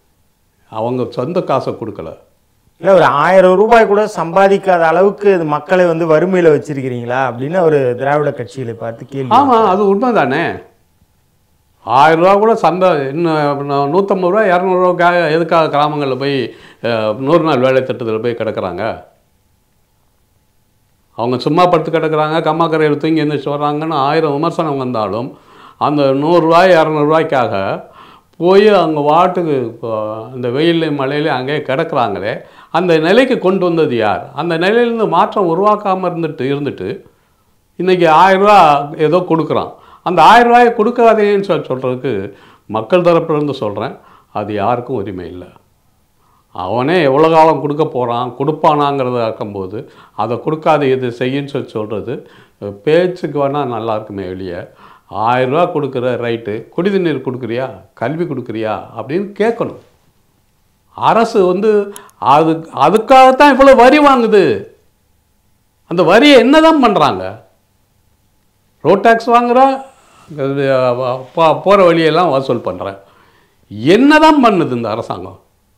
அவங்க சொந்த காசை கொடுக்கல இல்லை ஒரு ஆயிரம் ரூபாய் கூட சம்பாதிக்காத அளவுக்கு இது மக்களை வந்து வறுமையில் வச்சிருக்கிறீங்களா அப்படின்னு அவர் திராவிட கட்சிகளை பார்த்து கேள்வி ஆமாம் அது உண்மை தானே ஆயிரரூவா கூட சந்தா இன்னும் நூற்றம்பது ரூபா இரநூறுவாக்காக எதுக்காக கிராமங்களில் போய் அஹ், நூறு நாள் வேலை திட்டத்தில் போய் கிடக்குறாங்க அவங்க சும்மா படுத்து கிடக்குறாங்க கம்மாக்கரையில் தூங்கி எழுந்திரிச்சு வர்றாங்கன்னு ஆயிரம் விமர்சனம் வந்தாலும் அந்த நூறுரூவாய் இரநூறுவாய்க்காக போய் அவங்க வாட்டுக்கு இப்போ அந்த வெயில்லையும் மழையிலையும் அங்கேயே கிடக்குறாங்களே அந்த நிலைக்கு கொண்டு வந்தது யார் அந்த நிலையிலேருந்து மாற்றம் உருவாக்காமல் இருந்துட்டு இருந்துட்டு இன்றைக்கி ஆயிரரூவா ஏதோ கொடுக்குறான் அந்த ஆயிரரூவாயை கொடுக்காதேன்னு சொல்லி சொல்கிறதுக்கு மக்கள் தரப்புலேருந்து சொல்கிறேன் அது யாருக்கும் உரிமை இல்லை அவனே எவ்வளோ காலம் கொடுக்க போகிறான் கொடுப்பானாங்கிறத இருக்கும்போது அதை கொடுக்காத இது செய்யுன்னு சொல்லி சொல்கிறது பேச்சுக்கு வேணால் நல்லா இருக்குமே வெளியே ஆயிரரூவா கொடுக்குற ரைட்டு குடி தண்ணீர் கொடுக்குறியா கல்வி கொடுக்குறியா அப்படின்னு கேட்கணும் அரசு வந்து அது அதுக்காகத்தான் இவ்வளோ வரி வாங்குது அந்த வரியை என்ன தான் பண்ணுறாங்க ரோட் டேக்ஸ் வாங்குறா போகிற வழியெல்லாம் வசூல் பண்ணுறேன் என்ன தான் பண்ணுது இந்த அரசாங்கம்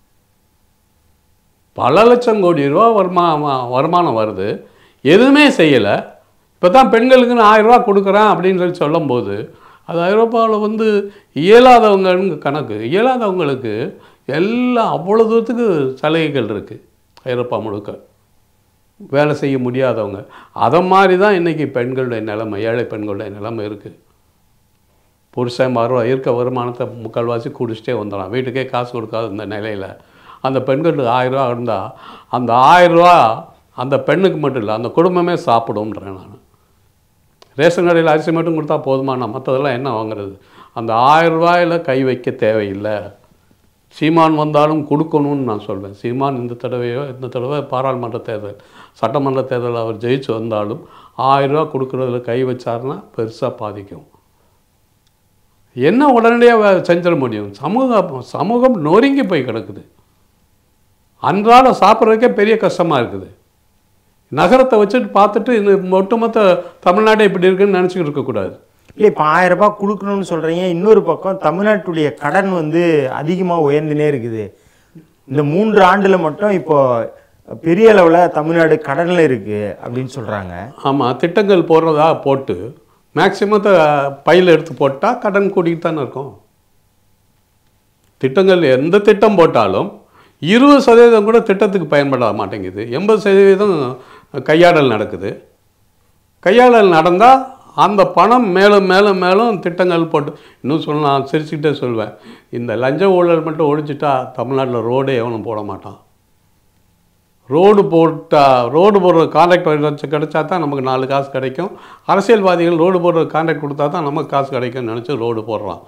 பல லட்சம் கோடி ரூபா வருமா வருமானம் வருது எதுவுமே செய்யலை இப்போ தான் பெண்களுக்குன்னு ஆயிரரூவா கொடுக்குறேன் அப்படின்னு சொல்லி சொல்லும்போது அது ஐரோப்பாவில் வந்து இயலாதவங்கன்னு கணக்கு இயலாதவங்களுக்கு எல்லாம் அவ்வளோ தூரத்துக்கு சலுகைகள் இருக்குது ஐரோப்பா முழுக்க வேலை செய்ய முடியாதவங்க அதை மாதிரி தான் இன்றைக்கி பெண்களுடைய நிலைமை ஏழை பெண்களுடைய நிலைமை இருக்குது புருஷன் வருவா இருக்க வருமானத்தை முக்கால்வாசி குடிச்சிட்டே வந்துடலாம் வீட்டுக்கே காசு கொடுக்காத இந்த நிலையில் அந்த பெண்களுக்கு ஆயிரரூவா இருந்தால் அந்த ஆயிரரூவா அந்த பெண்ணுக்கு மட்டும் இல்லை அந்த குடும்பமே சாப்பிடும்ன்றேன் நான் ரேஷன் கடையில் அரிசி மட்டும் கொடுத்தா போதுமாண்ணா மற்றதெல்லாம் என்ன வாங்குறது அந்த ஆயிரம் ரூபாயில கை வைக்க தேவையில்லை சீமான் வந்தாலும் கொடுக்கணும்னு நான் சொல்வேன் சீமான் இந்த தடவையோ இந்த தடவை பாராளுமன்ற தேர்தல் சட்டமன்ற தேர்தல் அவர் ஜெயிச்சு வந்தாலும் ஆயிரம் ரூபா கொடுக்குறதுல கை வச்சாருன்னா பெருசாக பாதிக்கும் என்ன உடனடியாக செஞ்சிட முடியும் சமூகம் சமூகம் நொறுங்கி போய் கிடக்குது அன்றாடம் சாப்பிட்றதுக்கே பெரிய கஷ்டமாக இருக்குது நகரத்தை வச்சுட்டு பார்த்துட்டு இந்த ஒட்டுமொத்த தமிழ்நாடே இப்படி இருக்குன்னு நினச்சிக்கிட்டு இருக்கக்கூடாது இல்லை இப்போ ஆயிரம் ரூபாய் கொடுக்கணும்னு சொல்கிறீங்க இன்னொரு பக்கம் தமிழ்நாட்டுடைய கடன் வந்து அதிகமாக உயர்ந்துனே இருக்குது இந்த மூன்று ஆண்டில் மட்டும் இப்போ பெரிய அளவில் தமிழ்நாடு கடனில் இருக்குது அப்படின்னு சொல்கிறாங்க ஆமாம் திட்டங்கள் போடுறதா போட்டு மேக்சிமத்தை பையில் எடுத்து போட்டால் கடன் கூட்டிகிட்டு தானே இருக்கும் திட்டங்கள் எந்த திட்டம் போட்டாலும் இருபது சதவீதம் கூட திட்டத்துக்கு பயன்பட மாட்டேங்குது எண்பது சதவீதம் கையாடல் நடக்குது கையாடல் நடந்தால் அந்த பணம் மேலும் மேலும் மேலும் திட்டங்கள் போட்டு இன்னும் சொல்ல நான் சிரிச்சுக்கிட்டே சொல்வேன் இந்த லஞ்ச ஊழல் மட்டும் ஒழிச்சிட்டா தமிழ்நாட்டில் ரோடே எவனும் போட மாட்டான் ரோடு போட்டா ரோடு போடுற கான்ட்ராக்ட் கிடைச்சா தான் நமக்கு நாலு காசு கிடைக்கும் அரசியல்வாதிகள் ரோடு போடுற கான்ட்ராக்ட் கொடுத்தா தான் நமக்கு காசு கிடைக்கும்னு நினச்சி ரோடு போடுறான்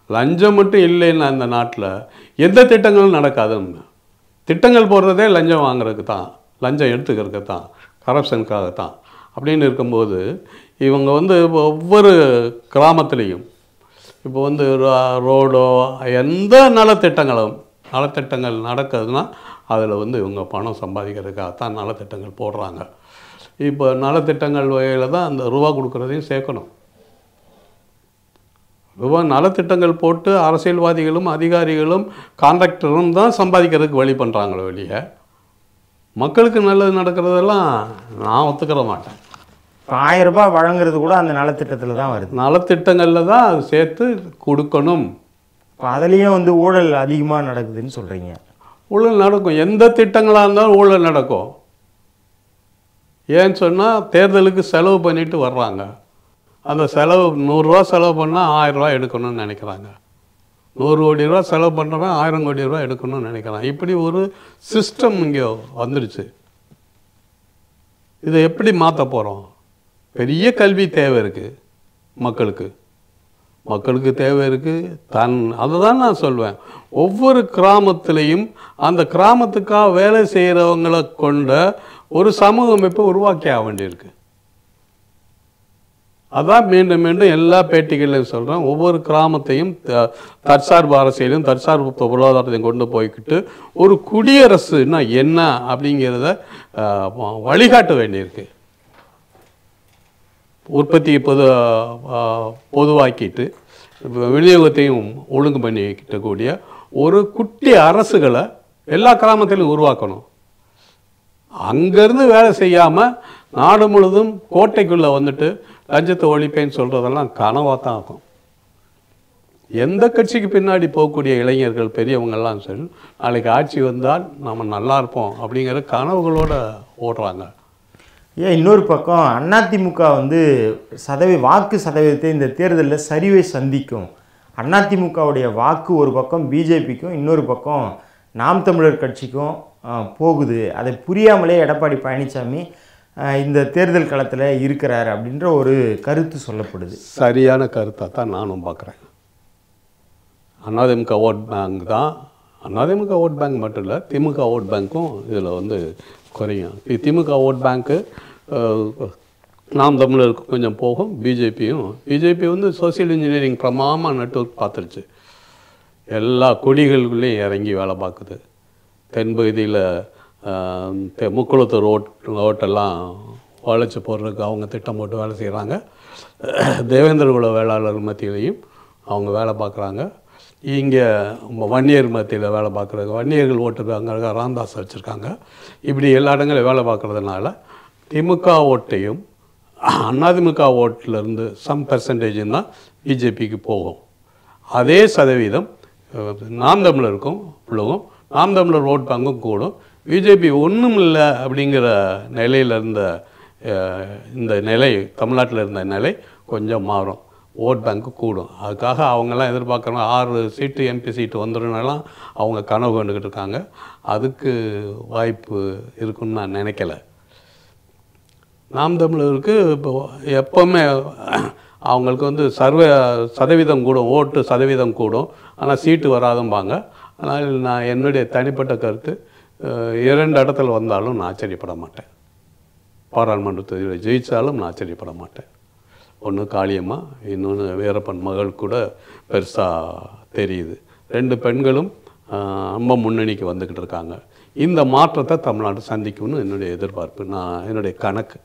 லஞ்சம் மட்டும் இல்லைன்னா அந்த நாட்டில் எந்த திட்டங்களும் நடக்காது திட்டங்கள் போடுறதே லஞ்சம் வாங்குறதுக்கு தான் லஞ்சம் எடுத்துக்கிறதுக்கு தான் கரப்ஷனுக்காக தான் அப்படின்னு இருக்கும்போது இவங்க வந்து ஒவ்வொரு கிராமத்துலேயும் இப்போ வந்து ரோ- ரோடோ எந்த நலத்திட்டங்களும் நலத்திட்டங்கள் நடக்குதுன்னா அதில் வந்து இவங்க பணம் சம்பாதிக்கிறதுக்காக தான் நலத்திட்டங்கள் போடுறாங்க இப்போ நலத்திட்டங்கள் வகையில் தான் அந்த ரூபா கொடுக்குறதையும் சேர்க்கணும் ரூபா நலத்திட்டங்கள் போட்டு அரசியல்வாதிகளும் அதிகாரிகளும் கான்ட்ராக்டரும் தான் சம்பாதிக்கிறதுக்கு வழி பண்ணுறாங்களே வெளியே மக்களுக்கு நல்லது நடக்கிறதெல்லாம் நான் ஒத்துக்கிற மாட்டேன் இப்போ ஆயிரம் ரூபாய் வழங்குறது கூட அந்த நலத்திட்டத்தில் தான் வருது நலத்திட்டங்களில் தான் அது சேர்த்து கொடுக்கணும் இப்போ அதுலேயும் வந்து ஊழல் அதிகமாக நடக்குதுன்னு சொல்கிறீங்க ஊழல் நடக்கும் எந்த திட்டங்களாக இருந்தாலும் ஊழல் நடக்கும் ஏன்னு சொன்னால் தேர்தலுக்கு செலவு பண்ணிட்டு வர்றாங்க அந்த செலவு நூறுரூவா செலவு பண்ணால் ஆயிரரூவா எடுக்கணும்னு நினைக்கிறாங்க நூறு கோடி ரூபா செலவு பண்ணுறவன் ஆயிரம் கோடி ரூபா எடுக்கணும்னு நினைக்கிறான் இப்படி ஒரு சிஸ்டம் இங்கே வந்துருச்சு இதை எப்படி மாற்ற போகிறோம் பெரிய கல்வி தேவை இருக்குது மக்களுக்கு மக்களுக்கு தேவை இருக்குது தன் அதை தான் நான் சொல்வேன் ஒவ்வொரு கிராமத்திலையும் அந்த கிராமத்துக்காக வேலை செய்கிறவங்களை கொண்ட ஒரு சமூக அமைப்பை உருவாக்கி ஆக வேண்டியிருக்கு அதான் மீண்டும் மீண்டும் எல்லா பேட்டிகளையும் சொல்கிறேன் ஒவ்வொரு கிராமத்தையும் த- தற்சார்பு அரசியலையும் தற்சார்பு பொருளாதாரத்தையும் கொண்டு போய்க்கிட்டு ஒரு குடியரசுன்னா என்ன அப்படிங்கிறத அஹ், வ- வழிகாட்ட வேண்டியிருக்கு உற்பத்தியை பொது அஹ், பொதுவாக்கிட்டு இப்ப விநியோகத்தையும் ஒழுங்கு பண்ணிக்கிட்ட கூடிய ஒரு குட்டி அரசுகளை எல்லா கிராமத்திலும் உருவாக்கணும் அங்கேருந்து வேலை செய்யாமல் நாடு முழுதும் கோட்டைக்குள்ளே வந்துட்டு லஞ்சத்தை ஒழிப்பேன்னு சொல்கிறதெல்லாம் கனவாக தான் ஆகும் எந்த கட்சிக்கு பின்னாடி போகக்கூடிய இளைஞர்கள் பெரியவங்கெல்லாம் சரி நாளைக்கு ஆட்சி வந்தால் நம்ம நல்லா இருப்போம் அப்படிங்கிற கனவுகளோட ஓடுறாங்க ஏன் இன்னொரு பக்கம் அதிமுக வந்து சதவீ வாக்கு சதவீதத்தை இந்த தேர்தலில் சரிவை சந்திக்கும் அதிமுகவுடைய வாக்கு ஒரு பக்கம் பிஜேபிக்கும் இன்னொரு பக்கம் நாம் தமிழர் கட்சிக்கும் ஆ, போகுது அதை புரியாமலே எடப்பாடி பழனிசாமி ஆ, இந்த தேர்தல் களத்தில் இருக்கிறார் அப்படின்ற ஒரு கருத்து சொல்லப்படுது சரியான கருத்தை தான் நானும் பார்க்குறேன் அதிமுக ஓட் பேங்க் தான் அதிமுக ஓட் பேங்க் மட்டும் இல்லை திமுக ஓட் பேங்க்கும் இதில் வந்து குறையும் தி- திமுக ஓட் பேங்க்கு நாம் தமிழருக்கு கொஞ்சம் போகும் பிஜேபியும் பிஜேபி வந்து சோசியல் இன்ஜினியரிங் பிரமாமல் நெட்வொர்க் பார்த்துருச்சு எல்லா கொடிகளுக்குள்ளேயும் இறங்கி வேலை பார்க்குது தென்பகுதியில் முக்குளத்து ரோட் ரோட்டெல்லாம் வளைச்சி போடுறதுக்கு அவங்க திட்டம் போட்டு வேலை செய்கிறாங்க தேவேந்திர குல வேளாளர் மத்தியிலையும் அவங்க வேலை பார்க்குறாங்க இங்கே வன்னியர் மத்தியில் வேலை பார்க்குறாங்க வன்னியர்கள் ஓட்டு அங்கே ராம்தாஸ் வச்சுருக்காங்க இப்படி எல்லா இடங்களையும் வேலை பார்க்குறதுனால திமுக ஓட்டையும் அதிமுக ஓட்டிலேருந்து சம் பெர்சன்டேஜ் தான் பிஜேபிக்கு போகும் அதே சதவீதம் அஹ், நாம் தமிழருக்கும் விழுகும் நாம் தமிழர் ஓட் பேங்கும் கூடும் பிஜேபி ஒன்றும் இல்லை அப்படிங்கிற நிலையில் இருந்த அஹ், இந்த நிலை தமிழ்நாட்டில் இருந்த நிலை கொஞ்சம் மாறும் ஓட் பேங்க்கு கூடும் அதுக்காக அவங்கெல்லாம் எதிர்பார்க்குறாங்க ஆறு சீட்டு எம்பி சீட்டு வந்துடும்னாலாம் அவங்க கனவு கண்டுக்கிட்டு இருக்காங்க அதுக்கு வாய்ப்பு இருக்குன்னு நான் நினைக்கல நாம் தமிழருக்கு இப்போ எப்போவுமே அவங்களுக்கு வந்து சர்வ சதவீதம் கூடும் ஓட்டு சதவீதம் கூடும் ஆனால் சீட்டு வராதும்பாங்க ஆனால் நான் என்னுடைய தனிப்பட்ட கருத்து அஹ், இரண்டு இடத்துல வந்தாலும் நான் ஆச்சரியப்பட மாட்டேன் பாராளுமன்ற தொகுதியில் ஜெயித்தாலும் நான் ஆச்சரியப்பட மாட்டேன் ஒன்று காளியம்மா இன்னொன்று வீரப்பன் மகள் கூட பெருசாக தெரியுது ரெண்டு பெண்களும் ஆஹ், ரொம்ப முன்னணிக்கு வந்துக்கிட்டு இருக்காங்க இந்த மாற்றத்தை தமிழ்நாடு சந்திக்கும்னு என்னுடைய எதிர்பார்ப்பு நான் என்னுடைய கணக்கு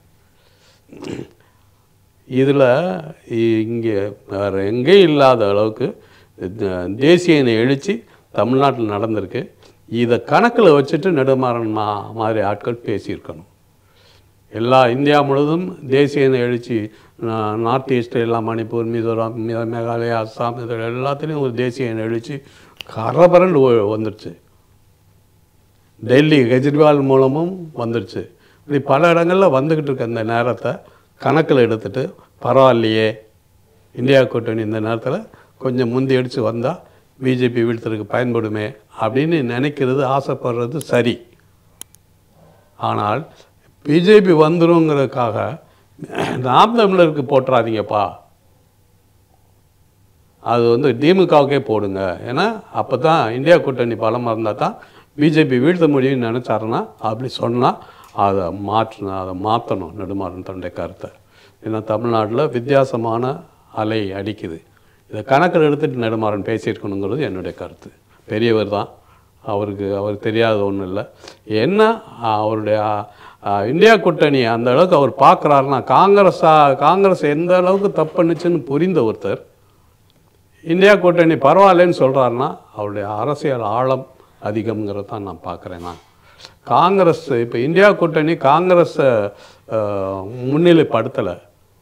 இதில் இங்கே வேறு எங்கேயும் இல்லாத அளவுக்கு த- தேசிய இன எழுச்சி தமிழ்நாட்டில் நடந்திருக்கு இதை கணக்கில் வச்சுட்டு நெடுமாறன் மா மாதிரி ஆட்கள் பேசியிருக்கணும் எல்லா இந்தியா முழுவதும் தேசிய இன எழுச்சி நா- நார்த் ஈஸ்ட் எல்லாம் மணிப்பூர் மிசோரம் மே- மேகாலயா அஸ்ஸாம் இதில் எல்லாத்துலேயும் ஒரு தேசிய இன எழுச்சி கரபரண்டு ஒ- வந்துடுச்சு டெல்லி கெஜ்ரிவால் மூலமும் வந்துடுச்சு இப்படி பல இடங்களில் வந்துக்கிட்டு இருக்க இந்த நேரத்தை கணக்கில் எடுத்துட்டு பரவாயில்லையே இந்தியா கூட்டணி இந்த நேரத்தில் கொஞ்சம் முந்தி அடித்து வந்தால் பிஜேபி வீழ்த்துறதுக்கு பயன்படுமே அப்படின்னு நினைக்கிறது ஆசைப்படுறது சரி ஆனால் பிஜேபி வந்துருங்கிறதுக்காக நாம் தமிழருக்கு போட்டுறாதீங்கப்பா அது வந்து திமுகவுக்கே போடுங்க ஏன்னா அப்போ தான் இந்தியா கூட்டணி பலமாக இருந்தால் தான் பிஜேபி வீழ்த்த முடியும்னு நினச்சாருன்னா அப்படி சொன்னால் அதை மாற்றணும் அதை மாற்றணும் நெடுமாறன் தன்னுடைய கருத்தை ஏன்னா தமிழ்நாட்டில் வித்தியாசமான அலை அடிக்குது இதை கணக்கில் எடுத்துட்டு நெடுமாறன் பேசியிருக்கணுங்கிறது என்னுடைய கருத்து பெரியவர் தான் அவருக்கு அவர் தெரியாத ஒன்றும் இல்லை என்ன அவருடைய ஆ, இந்தியா கூட்டணி அந்த அளவுக்கு அவர் பார்க்குறாருன்னா காங்கிரஸா காங்கிரஸ் எந்த அளவுக்கு தப்பு பண்ணுச்சுன்னு புரிந்த ஒருத்தர் இந்தியா கூட்டணி பரவாயில்லைன்னு சொல்கிறாருன்னா அவருடைய அரசியல் ஆழம் அதிகம்ங்கிறத தான் நான் பார்க்குறேன் நான் காங்கிரஸ் இப்போ இந்தியா கூட்டணி காங்கிரஸை முன்னிலைப்படுத்தலை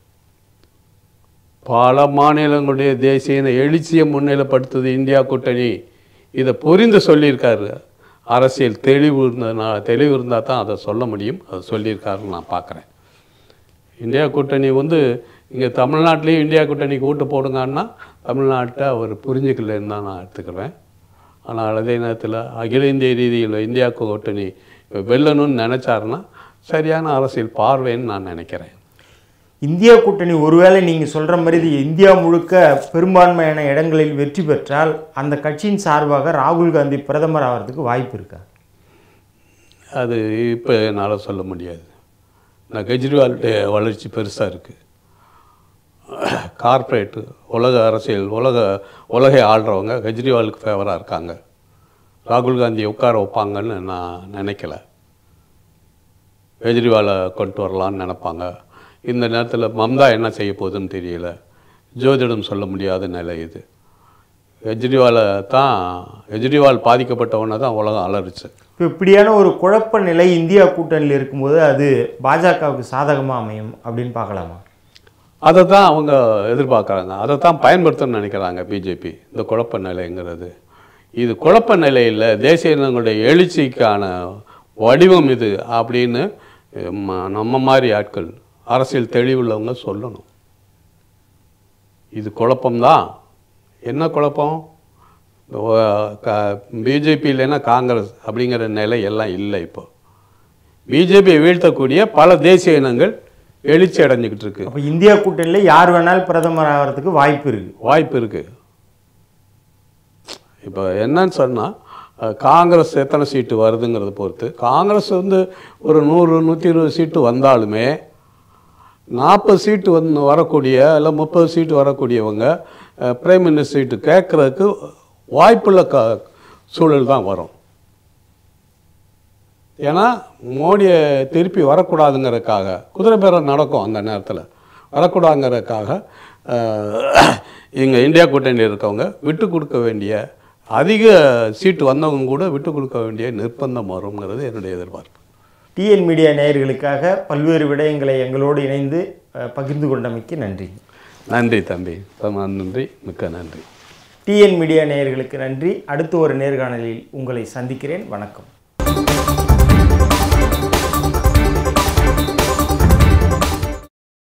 பல மாநிலங்களுடைய தேசிய எழுச்சியை முன்னிலைப்படுத்துது இந்தியா கூட்டணி இதை புரிந்து சொல்லியிருக்காரு அரசியல் தெளிவு இருந்ததுனால தெளிவு இருந்தால் தான் அதை சொல்ல முடியும் அதை சொல்லியிருக்காருன்னு நான் பார்க்குறேன் இந்தியா கூட்டணி வந்து இங்கே தமிழ்நாட்டிலையும் இந்தியா கூட்டணிக்கு ஓட்டு போடுங்கன்னா தமிழ்நாட்டை அவர் புரிஞ்சுக்கலன்னு தான் நான் எடுத்துக்கிறேன் ஆனால் அதே நேரத்தில் அகில இந்திய ரீதியில் இந்தியா கூட்டணி வெல்லணும்னு நினச்சாருன்னா சரியான அரசியல் பார்வைன்னு நான் நினைக்கிறேன் இந்தியா கூட்டணி ஒருவேளை நீங்கள் சொல்கிற மாதிரி இது இந்தியா முழுக்க பெரும்பான்மையான இடங்களில் வெற்றி பெற்றால் அந்த கட்சியின் சார்பாக ராகுல் காந்தி பிரதமர் ஆகிறதுக்கு வாய்ப்பு இருக்கா அது இப்போ என்னால் சொல்ல முடியாது நான் கெஜ்ரிவாலுடைய வளர்ச்சி பெருசாக இருக்குது கார்ப்பரேட்டு உலக அரசியல் உலக உலகை ஆள்றவங்க கெஜ்ரிவாலுக்கு ஃபேவராக இருக்காங்க ராகுல் காந்தியை உட்கார வைப்பாங்கன்னு நான் நினைக்கல கெஜ்ரிவாலை கொண்டு வரலான்னு நினைப்பாங்க இந்த நேரத்தில் மம்தா என்ன செய்ய போகுதுன்னு தெரியல ஜோதிடம் சொல்ல முடியாத நிலை இது கெஜ்ரிவாலை தான் கெஜ்ரிவால் பாதிக்கப்பட்டவனை தான் உலகம் அலறிச்சு இப்போ இப்படியான ஒரு குழப்ப நிலை இந்தியா கூட்டணியில் இருக்கும்போது அது பாஜகவுக்கு சாதகமாக அமையும் அப்படின்னு பார்க்கலாமா அதை தான் அவங்க எதிர்பார்க்குறாங்க அதை தான் பயன்படுத்தணும்னு நினைக்கிறாங்க பிஜேபி இந்த குழப்ப நிலைங்கிறது இது குழப்ப நிலையில் தேசிய இனங்களுடைய எழுச்சிக்கான வடிவம் இது அப்படின்னு ம- நம்ம மாதிரி ஆட்கள் அரசியல் தெளிவுள்ளவங்க சொல்லணும் இது குழப்பம்தான் என்ன குழப்பம் பிஜேபி இல்லைன்னா காங்கிரஸ் அப்படிங்கிற நிலை எல்லாம் இல்லை இப்போ பிஜேபியை வீழ்த்தக்கூடிய பல தேசிய இனங்கள் எழுச்சி அடைஞ்சிக்கிட்டு இருக்கு அப்போ இந்தியா கூட்டணியில் யார் வேணாலும் பிரதமர் ஆகிறதுக்கு வாய்ப்பு இருக்குது வாய்ப்பு இருக்கு இப்போ என்னன்னு சொன்னால் காங்கிரஸ் எத்தனை சீட்டு வருதுங்கிறத பொறுத்து காங்கிரஸ் வந்து ஒரு நூறு நூற்றி இருபது சீட்டு வந்தாலுமே நாற்பது சீட்டு வந்து வரக்கூடிய இல்லை முப்பது சீட்டு வரக்கூடியவங்க பிரைம் மினிஸ்டர் சீட்டு கேட்குறதுக்கு வாய்ப்புள்ள க சூழல் தான் வரும் ஏன்னா மோடியை திருப்பி வரக்கூடாதுங்கிறதுக்காக குதிரை பேரம் நடக்கும் அந்த நேரத்தில் வரக்கூடாதுங்கிறதுக்காக இங்கே இந்தியா கூட்டணியில் இருக்கவங்க விட்டு கொடுக்க வேண்டிய அதிக சீட்டு வந்தவங்க கூட விட்டு கொடுக்க வேண்டிய நிர்பந்தம் வருங்கிறது என்னுடைய எதிர்பார்ப்பு டிஎன் மீடியா நேயர்களுக்காக பல்வேறு விடயங்களை எங்களோடு இணைந்து அஹ், பகிர்ந்து கொண்டமைக்கு நன்றி நன்றி தம்பி ரொம்ப நன்றி மிக்க நன்றி டிஎன் மீடியா நேயர்களுக்கு நன்றி அடுத்து ஒரு நேர்காணலில் உங்களை சந்திக்கிறேன் வணக்கம்